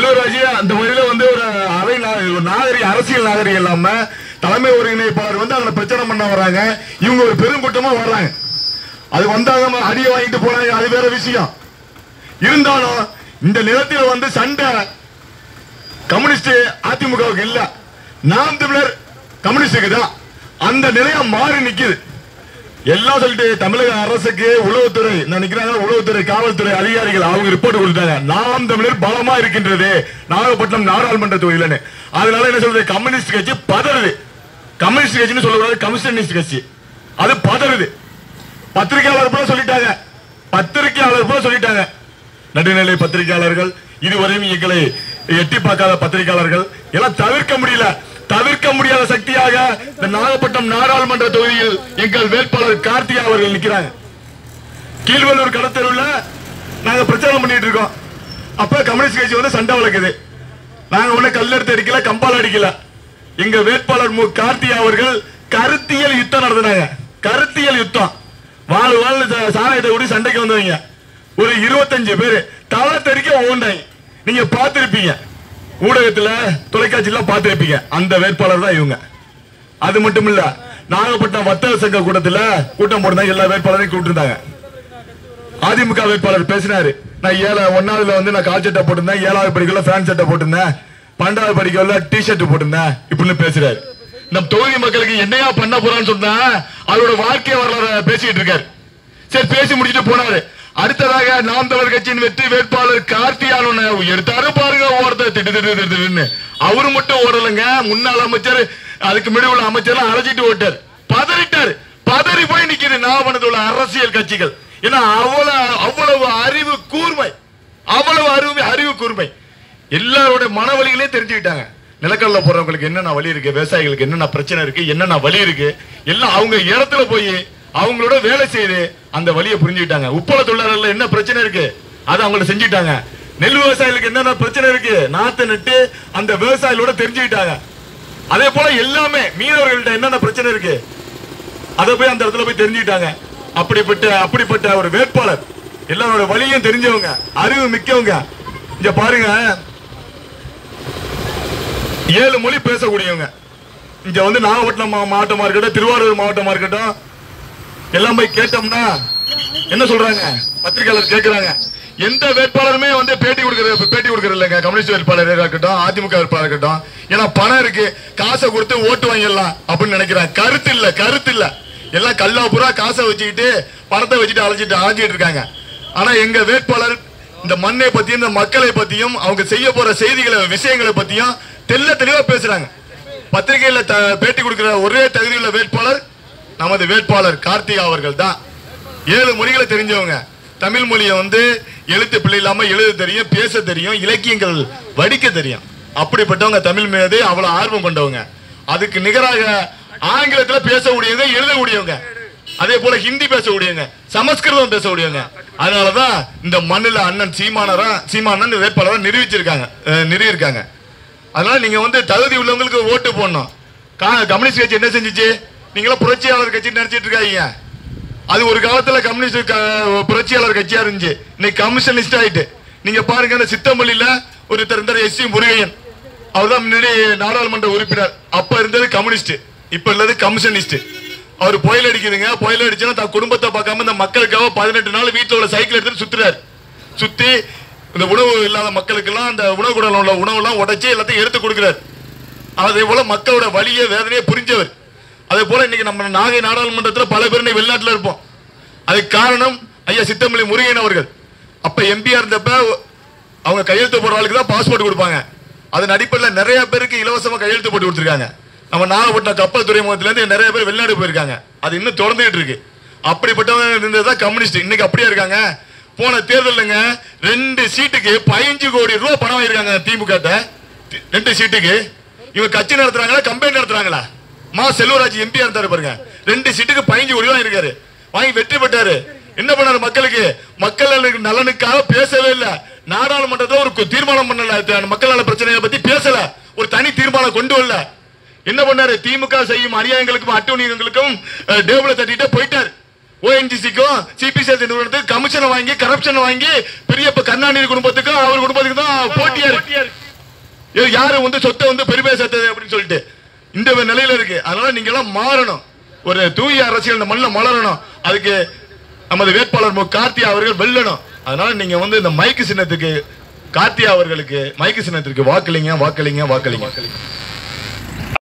செல்வராஜ் அந்த வழியில வந்து ஒரு அரை நா- ஒரு நாகரிக அரசியல் நாகரிகம் இல்லாம தலைமை ஒருங்கிணைப்பாளர் வந்து அதுல பிரச்சனை பண்ண வராங்க இவங்க ஒரு பெருங்கூட்டமா வர்றாங்க அது வந்தாங்க அடியை வாங்கிட்டு போனாங்க அது வேற விஷயம் இருந்தாலும் இந்த நிலத்தில் வந்து சண்டை கம்யூனிஸ்ட் அதிமுகவுக்கு இல்ல நாம் தமிழர் கம்யூனிஸ்டுக்கு தான் அந்த நிலையம் மாறி நிக்குது எல்லாம் சொல்லிட்டு தமிழக அரசுக்கு உளவுத்துறை நான் நிக்கிறாங்க உளவுத்துறை காவல்துறை அதிகாரிகள் அவங்க ரிப்போர்ட் கொடுத்தாங்க நாம் தமிழர் பலமா இருக்கின்றது நாகப்பட்டினம் நாடாளுமன்ற தொகுதியிலன்னு அதனால என்ன சொல்றது கம்யூனிஸ்ட் கட்சி பதறுது கம்யூனிஸ்ட் கட்சின்னு சொல்லக்கூடாது கம்யூனிஸ்ட் கட்சி அது பதறுது பத்திரிகையாளர் போல சொல்லிட்டாங்க பத்திரிகையாளர் போல சொல்லிட்டாங்க நடுநிலை பத்திரிகையாளர்கள் இதுவரையும் எங்களை எட்டி பார்க்காத பத்திரிகையாளர்கள் எல்லாம் தவிர்க்க முடியல தவிர்க்க முடியாத சக்தியாக இந்த நாகப்பட்டினம் நாடாளுமன்ற தொகுதியில் எங்கள் வேட்பாளர் கார்த்திகா அவர்கள் நிக்கிறாங்க கீழ்வல்லூர் கடத்தெருவுல நாங்க பிரச்சாரம் பண்ணிட்டு இருக்கோம் அப்ப கம்யூனிஸ்ட் கட்சி வந்து சண்டை வளர்க்குது நாங்க ஒண்ணு கல்லெடுத்து அடிக்கல கம்பால் அடிக்கல எங்க வேட்பாளர் மு கார்த்திகா அவர்கள் கருத்தியல் யுத்தம் நடத்தினாங்க கருத்தியல் யுத்தம் வாழ் வாழ் சாராயத்தை கூடி சண்டைக்கு வந்தவங்க ஒரு இருபத்தஞ்சு பேர் தலை தெறிக்க ஓண்டாங்க நீங்க பார்த்திருப்பீங்க ஊடகத்துல தொலைக்காட்சியில பார்த்திருப்பீங்க அந்த வேட்பாளர் தான் இவங்க அது மட்டும் இல்ல நாகப்பட்டினம் வர்த்தக சங்க கூட்டத்துல கூட்டம் போட்டு எல்லா வேட்பாளரையும் கூப்பிட்டுருந்தாங்க அதிமுக வேட்பாளர் பேசினாரு நான் ஏழை ஒன்னாவதுல வந்து நான் கால் சட்டை போட்டிருந்தேன் ஏழாவது படிக்கல ஃபேன் சட்டை போட்டிருந்தேன் பன்னெண்டாவது படிக்கல டி ஷர்ட் போட்டிருந்தேன் இப்படின்னு பேசுறாரு நம் தொகுதி மக்களுக்கு என்னையா பண்ண போறான்னு சொன்னா அவரோட வாழ்க்கை வரலாறு பேசிட்டு இருக்காரு சரி பேசி முடிச்சிட்டு போனாரு அடுத்ததாக நாம் தமிழர் கட்சியின் வெற்றி வேட்பாளர் கார்த்தியானு எடுத்தாரு பாருங்க ஓரத்தை திட்டு திட்டு திட்டு திட்டுன்னு அவரு மட்டும் ஓடலைங்க முன்னாள் அமைச்சர் அதுக்கு முன்னாடி உள்ள அமைச்சர் அழைச்சிட்டு ஓட்டார் பதறிட்டார் பதறி போய் நிக்குது நாகப்பட்டினத்தில் உள்ள அரசியல் கட்சிகள் ஏன்னா அவ்வளவு அவ்வளவு அறிவு கூர்மை அவ்வளவு அறிவு அறிவு கூர்மை எல்லாரோட மனவழிகளையும் தெரிஞ்சுக்கிட்டாங்க நிலக்கடலை போறவங்களுக்கு என்னென்ன வழி இருக்கு விவசாயிகளுக்கு என்னென்ன பிரச்சனை இருக்கு என்னென்ன வழி இருக்கு எல்லாம் அவங்க இடத்துல போய் அவங்களோட வேலை செய்து அந்த வழியை புரிஞ்சுக்கிட்டாங்க உப்பள தொழிலாளர்கள் என்ன பிரச்சனை இருக்கு அதை அவங்கள்ட்ட செஞ்சுட்டாங்க நெல் விவசாயிகளுக்கு என்னென்ன பிரச்சனை இருக்கு நாத்து நட்டு அந்த விவசாயிகளோட தெரிஞ்சுக்கிட்டாங்க அதே போல எல்லாமே மீனவர்கள்ட்ட என்னென்ன பிரச்சனை இருக்கு அதை போய் அந்த இடத்துல போய் தெரிஞ்சுக்கிட்டாங்க அப்படிப்பட்ட அப்படிப்பட்ட ஒரு வேட்பாளர் எல்லாரோட வழியும் தெரிஞ்சவங்க அறிவு மிக்கவங்க இங்க பாருங்க ஏழு மொழி பேசக்கூடியவங்க இங்க வந்து நாகப்பட்டினம் மா- மாவட்டமா இருக்கட்டும் திருவாரூர் மாவட்டமா இருக்கட்டும் எல்லாம் போய் கேட்டோம்னா என்ன சொல்றாங்க பத்திரிகையாளர் கேக்குறாங்க எந்த வேட்பாளருமே வந்து பேட்டி கொடுக்கற பேட்டி கொடுக்கறது இல்லைங்க கம்யூனிஸ்ட் வேட்பாளர் இருக்கட்டும் அதிமுக வேட்பாளர் இருக்கட்டும் ஏன்னா பணம் இருக்கு காசை கொடுத்து ஓட்டு வாங்கிடலாம் அப்படின்னு நினைக்கிறாங்க கருத்து இல்ல கருத்து இல்ல எல்லாம் கல்லா பூரா காசை வச்சுக்கிட்டு பணத்தை வச்சுட்டு அழைச்சிட்டு அலைஞ்சிட்டு இருக்காங்க ஆனா எங்க வேட்பாளர் இந்த மண்ணை பத்தியும் இந்த மக்களை பத்தியும் அவங்க செய்ய போற செய்திகளை விஷயங்களை பத்தியும் தெல்ல தெளிவா பேசுறாங்க பத்திரிகையில த- பேட்டி கொடுக்கிற ஒரே தகுதியுள்ள வேட்பாளர் நமது வேட்பாளர் கார்த்திகா அவர்கள் தான் ஏழு மொழிகளை தெரிஞ்சவங்க தமிழ் மொழியை வந்து எழுத்து பிள்ளை இல்லாம எழுத தெரியும் பேச தெரியும் இலக்கியங்கள் வடிக்க தெரியும் அப்படிப்பட்டவங்க தமிழ் மீது அவ்வளவு ஆர்வம் கொண்டவங்க அதுக்கு நிகராக ஆங்கிலத்துல பேசக்கூடியவங்க எழுதக்கூடியவங்க அதே போல ஹிந்தி பேசக்கூடியவங்க சமஸ்கிருதம் பேசக்கூடியவங்க அதனாலதான் இந்த மண்ணுல அண்ணன் சீமானரா சீமானன் வேட்பாளரை நிரூபிச்சிருக்காங்க அஹ், நிறுவியிருக்காங்க அதனால நீங்க வந்து தகுதி உள்ளவங்களுக்கு ஓட்டு போடணும் கா- கம்யூனிஸ்ட் கட்சி என்ன செஞ்சுச்சு நீங்களும் புரட்சியாளர் கட்சி நினைச்சிட்டு இருக்காங்க அது ஒரு காலத்துல கம்யூனிஸ்ட் க- புரட்சியாளர் கட்சியா இருந்துச்சு இன்னைக்கு கம்யூனிஸ்ட் ஆயிட்டு நீங்க பாருங்க அந்த சித்தமல்லியில ஒருத்தர் இருந்தார் எஸ் சி முருகையன் அவர் தான் முன்னாடி நாடாளுமன்ற உறுப்பினர் அப்ப இருந்தது கம்யூனிஸ்ட் இப்ப இல்லது கம்யூனிஸ்ட் அவர் புயல் அடிக்குதுங்க புயல் அடிச்சுன்னா தன் குடும்பத்தை பார்க்காம இந்த மக்களுக்காக பதினெட்டு நாள் வீட்டுல உள்ள சைக்கிள் எடுத்துட்டு சுத்துறாரு சுத்தி இந்த உணவு இல்லாத மக்களுக்கெல்லாம் அந்த உணவு குடல உள்ள உணவெல்லாம் உடைச்சு எல்லாத்தையும் எடுத்து கொடுக்கிறார் அதே போல மக்களோட வலியை வேதனையை புரிஞ்சவர் அதே போல இன்னைக்கு நம்ம நாகை நாடாளுமன்றத்தில் பல பேர் இன்னைக்கு வெளிநாட்டுல இருப்போம் அதுக்கு காரணம் ஐயா சித்தமல்லி முருகன் அவர்கள் அப்ப எம்பியா இருந்தப்ப அவங்க கையெழுத்து போடுற ஆளுக்கு தான் பாஸ்போர்ட் கொடுப்பாங்க அதன் அடிப்படையில் நிறைய பேருக்கு இலவசமா கையெழுத்து போட்டு கொடுத்துருக்காங்க நம்ம நாகப்பட்டினம் கப்பல் துறைமுகத்துல இருந்து நிறைய பேர் வெளிநாடு போயிருக்காங்க அது இன்னும் தொடர்ந்துட்டு இருக்கு அப்படிப்பட்டவங்க இருந்ததுதான் கம்யூனிஸ்ட் இன்னைக்கு அப்படியே இருக்காங்க போன தேர்தலுங்க ரெண்டு சீட்டுக்கு பதினஞ்சு கோடி ரூபாய் பணம் வாங்கியிருக்காங்க திமுக ட்ட. ரெண்டு சீட்டுக்கு இவங்க கட்சி நடத்துறாங்களா கம்பெனி நடத்துறாங்களா மா செல்வராஜ் எம்பி இருந்தாரு பாருங்க ரெண்டு சீட்டுக்கு பதினஞ்சு கோடி ரூபாய் இருக்காரு வாங்கி வெற்றி பெற்றாரு என்ன பண்ணாரு மக்களுக்கு மக்கள் நலனுக்கு- நலனுக்காக பேசவே இல்ல நாடாளுமன்றத்துல ஒரு கு- தீர்மானம் பண்ணல த- மக்கள் நல பிரச்சனையை பத்தி பேசல ஒரு தனி தீர்மானம் கொண்டு வரல என்ன பண்ணாரு திமுக செய்யும் அநியாயங்களுக்கும் அட்டூழியங்களுக்கும் டேபிள தட்டிட்டு போயிட்டார் ஓஎன்ஜிசிக்கும் சிபிசிஎல் நிறுவனத்துக்கு கமிஷனை வாங்கி கரப்ஷன் வாங்கி பெரியப்ப கருணாநிதி குடும்பத்துக்கும் அவர் குடும்பத்துக்கு தான் போட்டியா இருக்கு இது யாரு வந்து சொத்தை வந்து பெருமையா சேர்த்தது அப்படின்னு சொல்லிட்டு இந்த நிலையில இருக்கு அதனால நீங்க எல்லாம் மாறணும் ஒரு தூய அரசியல் இந்த மண்ணில் மலரணும் அதுக்கு நமது வேட்பாளர் மு கார்த்தியா அவர்கள் வெல்லணும் அதனால நீங்க வந்து இந்த மைக்கு சின்னத்துக்கு கார்த்தியா அவர்களுக்கு மைக்கு சின்னத்திற்கு வாக்களிங்க வாக்களிங்க வாக்களிங்க